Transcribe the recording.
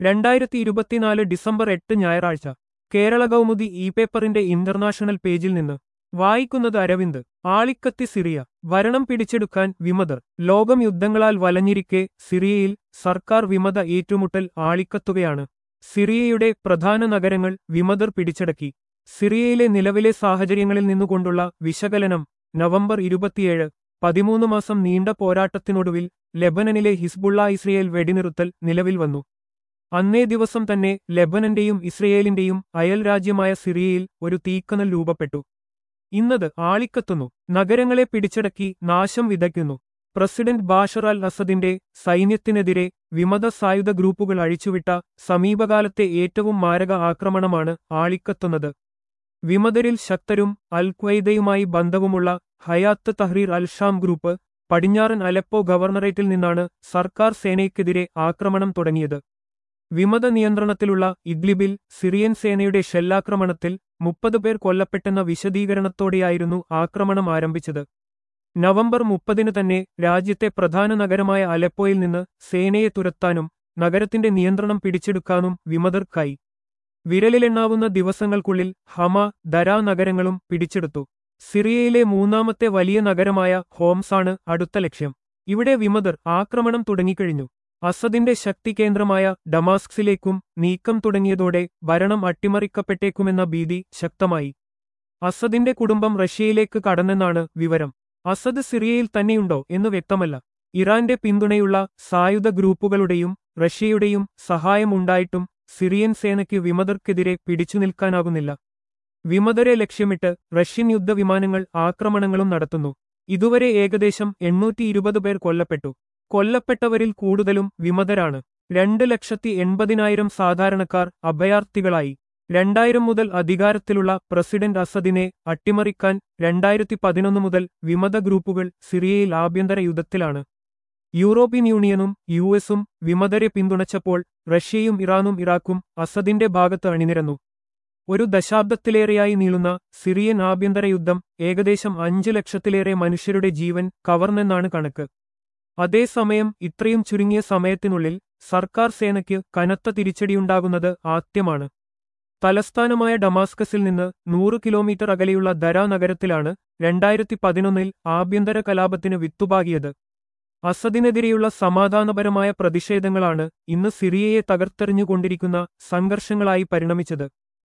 രണ്ടായിരത്തി ഇരുപത്തിനാല് ഡിസംബർ എട്ട് ഞായറാഴ്ച കേരള കൗമുദി ഇ പേപ്പറിന്റെ ഇന്റർനാഷണൽ പേജിൽ നിന്ന് വായിക്കുന്നത് അരവിന്ദ് ആളിക്കത്തി സിറിയ ഭരണം പിടിച്ചെടുക്കാൻ വിമതർ ലോകം യുദ്ധങ്ങളാൽ വലഞ്ഞിരിക്കെ സിറിയയിൽ സർക്കാർ വിമത ഏറ്റുമുട്ടൽ ആളിക്കത്തുകയാണ് സിറിയയുടെ പ്രധാന നഗരങ്ങൾ വിമതർ പിടിച്ചടക്കി സിറിയയിലെ നിലവിലെ സാഹചര്യങ്ങളിൽ നിന്നുകൊണ്ടുള്ള വിശകലനം നവംബർ ഇരുപത്തിയേഴ് പതിമൂന്ന് മാസം നീണ്ട പോരാട്ടത്തിനൊടുവിൽ ലെബനനിലെ ഹിസ്ബുള്ള ഇസ്രയേൽ വെടിനിറുത്തൽ നിലവിൽ വന്നു അന്നേ ദിവസം തന്നെ ലെബനന്റെയും ഇസ്രയേലിന്റെയും അയൽ രാജ്യമായ സിറിയയിൽ ഒരു തീക്കനൽ രൂപപ്പെട്ടു ഇന്നത് ആളിക്കത്തുന്നു നഗരങ്ങളെ പിടിച്ചടക്കി നാശം വിതയ്ക്കുന്നു പ്രസിഡന്റ് ബാഷർ അൽ അസദിന്റെ സൈന്യത്തിനെതിരെ വിമത സായുധ ഗ്രൂപ്പുകൾ അഴിച്ചുവിട്ട സമീപകാലത്തെ ഏറ്റവും മാരക ആക്രമണമാണ് ആളിക്കത്തുന്നത് വിമതരിൽ ശക്തരും അൽ ഖ്വയ്ദയുമായി ബന്ധവുമുള്ള Hayat Tahrir al Sham group പടിഞ്ഞാറൻ അലപ്പോ ഗവർണറേറ്റിൽ നിന്നാണ് സർക്കാർ സേനയ്ക്കെതിരെ ആക്രമണം തുടങ്ങിയത് വിമത നിയന്ത്രണത്തിലുള്ള ഇദ്ലിബിൽ സിറിയൻ സേനയുടെ ഷെല്ലാക്രമണത്തിൽ മുപ്പത് പേർ കൊല്ലപ്പെട്ടെന്ന വിശദീകരണത്തോടെയായിരുന്നു ആക്രമണം ആരംഭിച്ചത് നവംബർ മുപ്പതിന് തന്നെ രാജ്യത്തെ പ്രധാന നഗരമായ അലപ്പോയിൽ നിന്ന് സേനയെ തുരത്താനും നഗരത്തിന്റെ നിയന്ത്രണം പിടിച്ചെടുക്കാനും വിമതർക്കായി വിരലിലെണ്ണാവുന്ന ദിവസങ്ങൾക്കുള്ളിൽ ഹമ ദരാ നഗരങ്ങളും പിടിച്ചെടുത്തു സിറിയയിലെ മൂന്നാമത്തെ വലിയ നഗരമായ ഹോംസാണ് അടുത്ത ലക്ഷ്യം ഇവിടെ വിമതർ ആക്രമണം തുടങ്ങിക്കഴിഞ്ഞു അസദിന്റെ ശക്തി കേന്ദ്രമായ ഡമാസ്ക്സിലേക്കും നീക്കം തുടങ്ങിയതോടെ ഭരണം അട്ടിമറിക്കപ്പെട്ടേക്കുമെന്ന ഭീതി ശക്തമായി അസദിന്റെ കുടുംബം റഷ്യയിലേക്ക് കടന്നെന്നാണ് വിവരം അസദ് സിറിയയിൽ തന്നെയുണ്ടോ എന്ന് വ്യക്തമല്ല ഇറാന്റെ പിന്തുണയുള്ള സായുധ ഗ്രൂപ്പുകളുടെയും റഷ്യയുടെയും സഹായമുണ്ടായിട്ടും സിറിയൻ സേനയ്ക്ക് വിമതർക്കെതിരെ പിടിച്ചു നിൽക്കാനാകുന്നില്ല വിമതരെ ലക്ഷ്യമിട്ട് റഷ്യൻ യുദ്ധവിമാനങ്ങൾ ആക്രമണങ്ങളും നടത്തുന്നു ഇതുവരെ ഏകദേശം എണ്ണൂറ്റി ഇരുപത് പേർ കൊല്ലപ്പെട്ടു കൊല്ലപ്പെട്ടവരിൽ കൂടുതലും വിമതരാണ് രണ്ട് ലക്ഷത്തി എൺപതിനായിരം സാധാരണക്കാർ അഭയാർത്ഥികളായി രണ്ടായിരം മുതൽ അധികാരത്തിലുള്ള പ്രസിഡന്റ് അസദിനെ അട്ടിമറിക്കാൻ രണ്ടായിരത്തി പതിനൊന്ന് മുതൽ വിമത ഗ്രൂപ്പുകൾ സിറിയയിൽ ആഭ്യന്തര യുദ്ധത്തിലാണ് യൂറോപ്യൻ യൂണിയനും യു എസും വിമതരെ പിന്തുണച്ചപ്പോൾ റഷ്യയും ഇറാനും ഇറാഖും അസദിന്റെ ഭാഗത്ത് അണിനിരന്നു ഒരു ദശാബ്ദത്തിലേറെയായി നീളുന്ന സിറിയൻ ആഭ്യന്തര യുദ്ധം ഏകദേശം അഞ്ച് ലക്ഷത്തിലേറെ മനുഷ്യരുടെ ജീവൻ കവർന്നെന്നാണ് കണക്ക് അതേസമയം ഇത്രയും ചുരുങ്ങിയ സമയത്തിനുള്ളിൽ സർക്കാർ സേനയ്ക്ക് കനത്ത തിരിച്ചടിയുണ്ടാകുന്നത് ആദ്യമാണ് തലസ്ഥാനമായ ഡമാസ്കസിൽ നിന്ന് നൂറ് കിലോമീറ്റർ അകലെയുള്ള ദരാ നഗരത്തിലാണ് രണ്ടായിരത്തി പതിനൊന്നിൽ ആഭ്യന്തര കലാപത്തിന് വിത്തുപാകിയത് അസദിനെതിരെയുള്ള സമാധാനപരമായ പ്രതിഷേധങ്ങളാണ് ഇന്ന് സിറിയയെ തകർത്തെറിഞ്ഞുകൊണ്ടിരിക്കുന്ന സംഘർഷങ്ങളായി പരിണമിച്ചത്